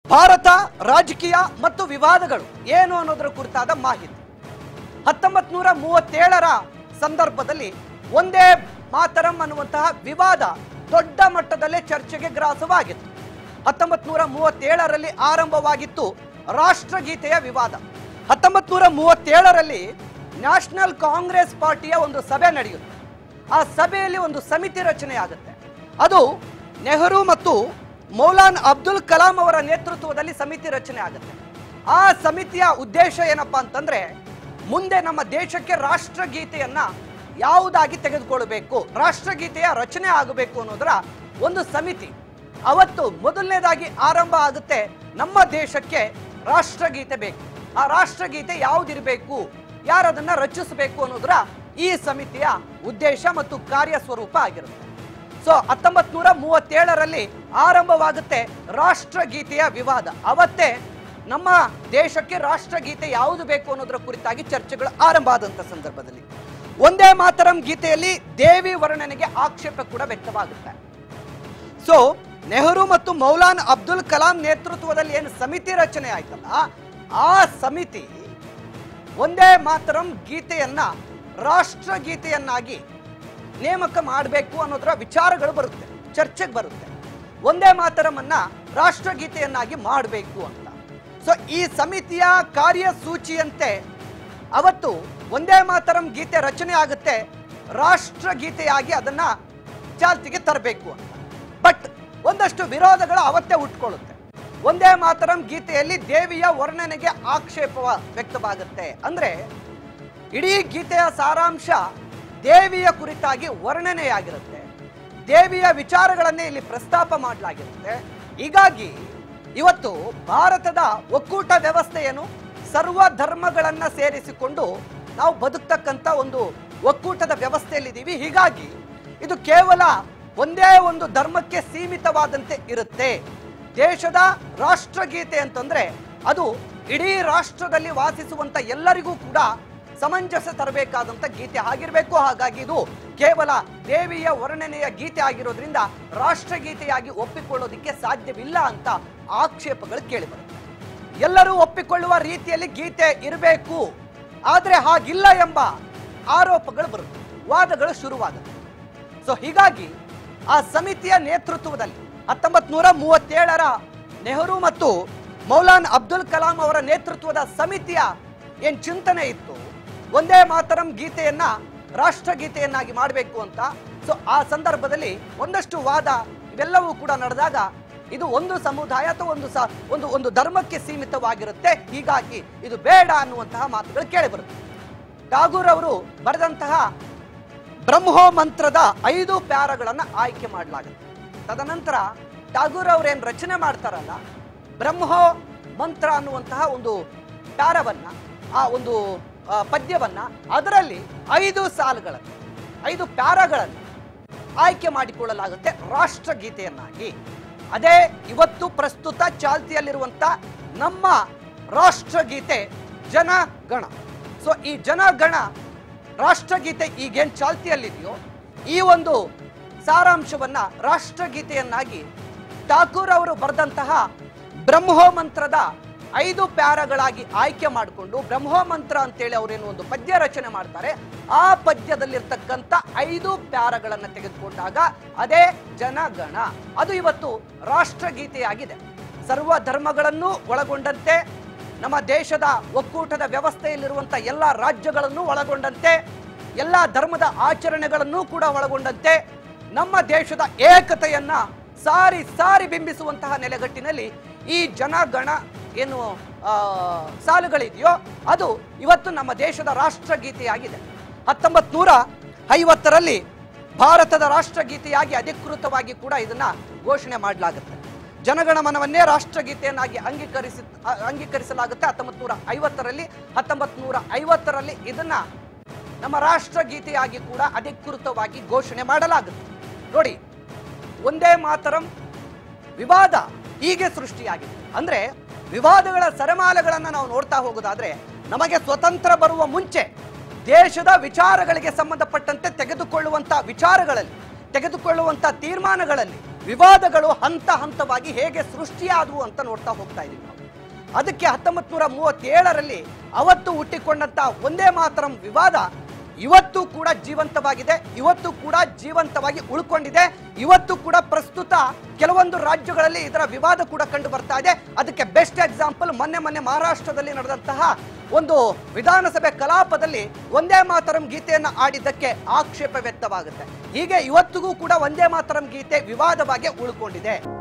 ಭಾರತ ರಾಜಕೀಯ ಮತ್ತು ವಿವಾದಗಳು ಏನು ಅನ್ನೋದರ ಕುರಿತಾದ ಮಾಹಿತಿ ಹತ್ತೊಂಬತ್ ನೂರ ಮೂವತ್ತೇಳರ ಸಂದರ್ಭದಲ್ಲಿ ಒಂದೇ ಮಾತರಂ ಅನ್ನುವಂತಹ ವಿವಾದ ದೊಡ್ಡ ಮಟ್ಟದಲ್ಲೇ ಚರ್ಚೆಗೆ ಗ್ರಾಸವಾಗಿತ್ತು ಹತ್ತೊಂಬತ್ ನೂರ ಮೂವತ್ತೇಳರಲ್ಲಿ ಆರಂಭವಾಗಿತ್ತು ರಾಷ್ಟ್ರಗೀತೆಯ ವಿವಾದ ಹತ್ತೊಂಬತ್ ನೂರ ಮೂವತ್ತೇಳರಲ್ಲಿ ನ್ಯಾಷನಲ್ ಕಾಂಗ್ರೆಸ್ ಪಾರ್ಟಿಯ ಒಂದು ಸಭೆ ನಡೆಯುತ್ತೆ ಆ ಸಭೆಯಲ್ಲಿ ಒಂದು ಸಮಿತಿ ರಚನೆ ಆಗುತ್ತೆ ಅದು ನೆಹರು ಮತ್ತು ಮೌಲಾನ್ ಅಬ್ದುಲ್ ಕಲಾಂ ಅವರ ನೇತೃತ್ವದಲ್ಲಿ ಸಮಿತಿ ರಚನೆ ಆಗುತ್ತೆ ಆ ಸಮಿತಿಯ ಉದ್ದೇಶ ಏನಪ್ಪಾ ಅಂತಂದ್ರೆ ಮುಂದೆ ನಮ್ಮ ದೇಶಕ್ಕೆ ರಾಷ್ಟ್ರಗೀತೆಯನ್ನ ಯಾವುದಾಗಿ ತೆಗೆದುಕೊಳ್ಬೇಕು ರಾಷ್ಟ್ರಗೀತೆಯ ರಚನೆ ಆಗಬೇಕು ಅನ್ನೋದರ ಒಂದು ಸಮಿತಿ ಅವತ್ತು ಮೊದಲನೇದಾಗಿ ಆರಂಭ ಆಗುತ್ತೆ ನಮ್ಮ ದೇಶಕ್ಕೆ ರಾಷ್ಟ್ರಗೀತೆ ಬೇಕು ಆ ರಾಷ್ಟ್ರಗೀತೆ ಯಾವುದಿರಬೇಕು ಯಾರದನ್ನ ರಚಿಸಬೇಕು ಅನ್ನೋದರ ಈ ಸಮಿತಿಯ ಉದ್ದೇಶ ಮತ್ತು ಕಾರ್ಯ ಸ್ವರೂಪ ಆಗಿರುತ್ತೆ ಸೊ ಹತ್ತೊಂಬತ್ ನೂರ ಮೂವತ್ತೇಳರಲ್ಲಿ ಆರಂಭವಾಗುತ್ತೆ ರಾಷ್ಟ್ರಗೀತೆಯ ವಿವಾದ ಅವತ್ತೇ ನಮ್ಮ ದೇಶಕ್ಕೆ ರಾಷ್ಟ್ರಗೀತೆ ಯಾವುದು ಬೇಕು ಅನ್ನೋದರ ಕುರಿತಾಗಿ ಚರ್ಚೆಗಳು ಆರಂಭ ಆದಂತ ಸಂದರ್ಭದಲ್ಲಿ ಒಂದೇ ಮಾತರಂ ಗೀತೆಯಲ್ಲಿ ದೇವಿ ವರ್ಣನೆಗೆ ಆಕ್ಷೇಪ ಕೂಡ ವ್ಯಕ್ತವಾಗುತ್ತೆ ಸೊ ನೆಹರು ಮತ್ತು ಮೌಲಾನ್ ಅಬ್ದುಲ್ ಕಲಾಂ ನೇತೃತ್ವದಲ್ಲಿ ಏನು ಸಮಿತಿ ರಚನೆ ಆಯ್ತಲ್ಲ ಆ ಸಮಿತಿ ಒಂದೇ ಮಾತರಂ ಗೀತೆಯನ್ನ ರಾಷ್ಟ್ರಗೀತೆಯನ್ನಾಗಿ ನೇಮಕ ಮಾಡಬೇಕು ಅನ್ನೋದರ ವಿಚಾರಗಳು ಬರುತ್ತೆ ಚರ್ಚೆಗೆ ಬರುತ್ತೆ ಒಂದೇ ಮಾತರಮನ್ನ ರಾಷ್ಟ್ರಗೀತೆಯನ್ನಾಗಿ ಮಾಡಬೇಕು ಅಂತ ಸೊ ಈ ಸಮಿತಿಯ ಕಾರ್ಯಸೂಚಿಯಂತೆ ಅವತ್ತು ಒಂದೇ ಮಾತರಂ ಗೀತೆ ರಚನೆ ಆಗುತ್ತೆ ರಾಷ್ಟ್ರಗೀತೆಯಾಗಿ ಅದನ್ನ ಚಾಲ್ತಿಗೆ ತರಬೇಕು ಅಂತ ಬಟ್ ಒಂದಷ್ಟು ವಿರೋಧಗಳು ಅವತ್ತೇ ಉಟ್ಕೊಳ್ಳುತ್ತೆ ಒಂದೇ ಮಾತರಂ ಗೀತೆಯಲ್ಲಿ ದೇವಿಯ ವರ್ಣನೆಗೆ ಆಕ್ಷೇಪ ವ್ಯಕ್ತವಾಗುತ್ತೆ ಅಂದ್ರೆ ಇಡೀ ಗೀತೆಯ ಸಾರಾಂಶ ದೇವಿಯ ಕುರಿತಾಗಿ ವರ್ಣನೆಯಾಗಿರುತ್ತೆ ದೇವಿಯ ವಿಚಾರಗಳನ್ನೇ ಇಲ್ಲಿ ಪ್ರಸ್ತಾಪ ಮಾಡಲಾಗಿರುತ್ತೆ ಹೀಗಾಗಿ ಇವತ್ತು ಭಾರತದ ಒಕ್ಕೂಟ ವ್ಯವಸ್ಥೆ ಏನು ಸರ್ವ ಧರ್ಮಗಳನ್ನ ಸೇರಿಸಿಕೊಂಡು ನಾವು ಬದುಕ್ತಕ್ಕಂಥ ಒಂದು ಒಕ್ಕೂಟದ ವ್ಯವಸ್ಥೆಯಲ್ಲಿದ್ದೀವಿ ಹೀಗಾಗಿ ಇದು ಕೇವಲ ಒಂದೇ ಒಂದು ಧರ್ಮಕ್ಕೆ ಸೀಮಿತವಾದಂತೆ ಇರುತ್ತೆ ದೇಶದ ರಾಷ್ಟ್ರಗೀತೆ ಅಂತಂದ್ರೆ ಅದು ಇಡೀ ರಾಷ್ಟ್ರದಲ್ಲಿ ವಾಸಿಸುವಂತ ಎಲ್ಲರಿಗೂ ಕೂಡ ಸಮಂಜಸ ತರಬೇಕಾದಂತ ಗೀತೆ ಆಗಿರಬೇಕು ಹಾಗಾಗಿ ಇದು ಕೇವಲ ದೇವಿಯ ವರ್ಣನೆಯ ಗೀತೆ ಆಗಿರೋದ್ರಿಂದ ರಾಷ್ಟ್ರಗೀತೆಯಾಗಿ ಒಪ್ಪಿಕೊಳ್ಳೋದಿಕ್ಕೆ ಸಾಧ್ಯವಿಲ್ಲ ಅಂತ ಆಕ್ಷೇಪಗಳು ಕೇಳಿಬರುತ್ತೆ ಎಲ್ಲರೂ ಒಪ್ಪಿಕೊಳ್ಳುವ ರೀತಿಯಲ್ಲಿ ಗೀತೆ ಇರಬೇಕು ಆದ್ರೆ ಹಾಗಿಲ್ಲ ಎಂಬ ಆರೋಪಗಳು ಬರುತ್ತೆ ವಾದಗಳು ಶುರುವಾಗುತ್ತೆ ಸೊ ಹೀಗಾಗಿ ಆ ಸಮಿತಿಯ ನೇತೃತ್ವದಲ್ಲಿ ಹತ್ತೊಂಬತ್ ನೂರ ಮೂವತ್ತೇಳರ ನೆಹರು ಮತ್ತು ಮೌಲಾನ್ ಅಬ್ದುಲ್ ಕಲಾಂ ಅವರ ನೇತೃತ್ವದ ಸಮಿತಿಯ ಏನ್ ಚಿಂತನೆ ಇತ್ತು ಒಂದೇ ಮಾತರಂ ಗೀತೆಯನ್ನ ರಾಷ್ಟ್ರಗೀತೆಯನ್ನಾಗಿ ಮಾಡಬೇಕು ಅಂತ ಸೊ ಆ ಸಂದರ್ಭದಲ್ಲಿ ಒಂದಷ್ಟು ವಾದ ಇವೆಲ್ಲವೂ ಕೂಡ ನಡೆದಾಗ ಇದು ಒಂದು ಸಮುದಾಯ ಅಥವಾ ಒಂದು ಸ ಒಂದು ಒಂದು ಧರ್ಮಕ್ಕೆ ಸೀಮಿತವಾಗಿರುತ್ತೆ ಹೀಗಾಗಿ ಇದು ಬೇಡ ಅನ್ನುವಂತಹ ಮಾತುಗಳು ಕೇಳಿಬರುತ್ತೆ ಟಾಗೂರ್ ಅವರು ಬರೆದಂತಹ ಬ್ರಹ್ಮೋ ಮಂತ್ರದ ಐದು ಪ್ಯಾರಗಳನ್ನ ಆಯ್ಕೆ ಮಾಡಲಾಗುತ್ತೆ ತದನಂತರ ಟಾಗೂರ್ ಅವ್ರೇನ್ ರಚನೆ ಮಾಡ್ತಾರಲ್ಲ ಬ್ರಹ್ಮೋ ಮಂತ್ರ ಅನ್ನುವಂತಹ ಒಂದು ಪ್ಯಾರವನ್ನ ಆ ಒಂದು ಆ, ಪದ್ಯವನ್ನ ಅದರಲ್ಲಿ ಐದು ಸಾಲುಗಳನ್ನು ಐದು ಪ್ಯಾರಗಳನ್ನು ಆಯ್ಕೆ ಮಾಡಿಕೊಳ್ಳಲಾಗುತ್ತೆ ರಾಷ್ಟ್ರಗೀತೆಯನ್ನಾಗಿ ಅದೇ ಇವತ್ತು ಪ್ರಸ್ತುತ ಚಾಲ್ತಿಯಲ್ಲಿರುವಂತ ನಮ್ಮ ರಾಷ್ಟ್ರಗೀತೆ ಜನಗಣ ಸೊ ಈ ಜನಗಣ ರಾಷ್ಟ್ರಗೀತೆ ಈಗೇನ್ ಚಾಲ್ತಿಯಲ್ಲಿದೆಯೋ ಈ ಒಂದು ಸಾರಾಂಶವನ್ನ ರಾಷ್ಟ್ರಗೀತೆಯನ್ನಾಗಿ ಠಾಕೂರ್ ಅವರು ಬರೆದಂತಹ ಬ್ರಹ್ಮೋ ಮಂತ್ರದ ಐದು ಪ್ಯಾರಗಳಾಗಿ ಆಯ್ಕೆ ಮಾಡಿಕೊಂಡು ಬ್ರಹ್ಮೋ ಮಂತ್ರ ಅಂತೇಳಿ ಅವರೇನು ಒಂದು ಪದ್ಯ ರಚನೆ ಮಾಡ್ತಾರೆ ಆ ಪದ್ಯದಲ್ಲಿರ್ತಕ್ಕಂಥ ಐದು ಪ್ಯಾರಗಳನ್ನ ತೆಗೆದುಕೊಂಡಾಗ ಅದೇ ಜನಗಣ ಅದು ಇವತ್ತು ರಾಷ್ಟ್ರಗೀತೆಯಾಗಿದೆ ಸರ್ವ ಧರ್ಮಗಳನ್ನು ಒಳಗೊಂಡಂತೆ ನಮ್ಮ ದೇಶದ ಒಕ್ಕೂಟದ ವ್ಯವಸ್ಥೆಯಲ್ಲಿರುವಂಥ ಎಲ್ಲ ರಾಜ್ಯಗಳನ್ನು ಒಳಗೊಂಡಂತೆ ಎಲ್ಲ ಧರ್ಮದ ಆಚರಣೆಗಳನ್ನು ಕೂಡ ಒಳಗೊಂಡಂತೆ ನಮ್ಮ ದೇಶದ ಏಕತೆಯನ್ನ ಸಾರಿ ಸಾರಿ ಬಿಂಬಿಸುವಂತಹ ನೆಲೆಗಟ್ಟಿನಲ್ಲಿ ಈ ಜನಗಣ ಏನು ಆ, ಸಾಲುಗಳಿದೆಯೋ ಅದು ಇವತ್ತು ನಮ್ಮ ದೇಶದ ರಾಷ್ಟ್ರಗೀತೆಯಾಗಿದೆ ಹತ್ತೊಂಬತ್ ನೂರ ಐವತ್ತರಲ್ಲಿ ಭಾರತದ ರಾಷ್ಟ್ರಗೀತೆಯಾಗಿ ಅಧಿಕೃತವಾಗಿ ಕೂಡ ಇದನ್ನ ಘೋಷಣೆ ಮಾಡಲಾಗುತ್ತೆ ಜನಗಣಮನವನ್ನೇ ರಾಷ್ಟ್ರಗೀತೆಯನ್ನಾಗಿ ಅಂಗೀಕರಿಸಿ ಅ- ಅಂಗೀಕರಿಸಲಾಗುತ್ತೆ ಹತ್ತೊಂಬತ್ ನೂರ ಐವತ್ತರಲ್ಲಿ ಹತ್ತೊಂಬತ್ ನೂರ ಐವತ್ತರಲ್ಲಿ ಇದನ್ನ ನಮ್ಮ ರಾಷ್ಟ್ರಗೀತೆಯಾಗಿ ಕೂಡ ಅಧಿಕೃತವಾಗಿ ಘೋಷಣೆ ಮಾಡಲಾಗುತ್ತೆ ನೋಡಿ ಒಂದೇ ಮಾತರಂ ವಿವಾದ ಹೀಗೆ ಸೃಷ್ಟಿಯಾಗಿದೆ ಅಂದ್ರೆ ವಿವಾದಗಳ ಸರಮಾಲೆಗಳನ್ನು ನಾವು ನೋಡ್ತಾ ಹೋಗೋದಾದ್ರೆ ನಮಗೆ ಸ್ವತಂತ್ರ ಬರುವ ಮುಂಚೆ ದೇಶದ ವಿಚಾರಗಳಿಗೆ ಸಂಬಂಧಪಟ್ಟಂತೆ ತೆಗೆದುಕೊಳ್ಳುವಂತ ವಿಚಾರಗಳಲ್ಲಿ ತೆಗೆದುಕೊಳ್ಳುವಂತ ತೀರ್ಮಾನಗಳಲ್ಲಿ ವಿವಾದಗಳು ಹಂತ ಹಂತವಾಗಿ ಹೇಗೆ ಸೃಷ್ಟಿಯಾದವು ಅಂತ ನೋಡ್ತಾ ಹೋಗ್ತಾ ಇದೀವಿ ನಾವು ಅದಕ್ಕೆ ಹತ್ತೊಂಬತ್ ನೂರ ಮೂವತ್ತೇಳರಲ್ಲಿ ಅವತ್ತು ಹುಟ್ಟಿಕೊಂಡಂತ ಒಂದೇ ಮಾತರಂ ವಿವಾದ ಇವತ್ತು ಕೂಡ ಜೀವಂತವಾಗಿದೆ ಇವತ್ತು ಕೂಡ ಜೀವಂತವಾಗಿ ಉಳ್ಕೊಂಡಿದೆ ಇವತ್ತು ಕೂಡ ಪ್ರಸ್ತುತ ಕೆಲವೊಂದು ರಾಜ್ಯಗಳಲ್ಲಿ ಇದರ ವಿವಾದ ಕೂಡ ಕಂಡು ಬರ್ತಾ ಇದೆ ಅದಕ್ಕೆ ಬೆಸ್ಟ್ ಎಕ್ಸಾಂಪಲ್ ಮೊನ್ನೆ ಮೊನ್ನೆ ಮಹಾರಾಷ್ಟ್ರದಲ್ಲಿ ನಡೆದಂತಹ ಒಂದು ವಿಧಾನಸಭೆ ಕಲಾಪದಲ್ಲಿ ಒಂದೇ ಮಾತರಂ ಗೀತೆಯನ್ನು ಆಡಿದ್ದಕ್ಕೆ ಆಕ್ಷೇಪ ವ್ಯಕ್ತವಾಗುತ್ತೆ ಹೀಗೆ ಇವತ್ತಿಗೂ ಕೂಡ ಒಂದೇ ಮಾತರಂ ಗೀತೆ ವಿವಾದವಾಗಿ ಉಳ್ಕೊಂಡಿದೆ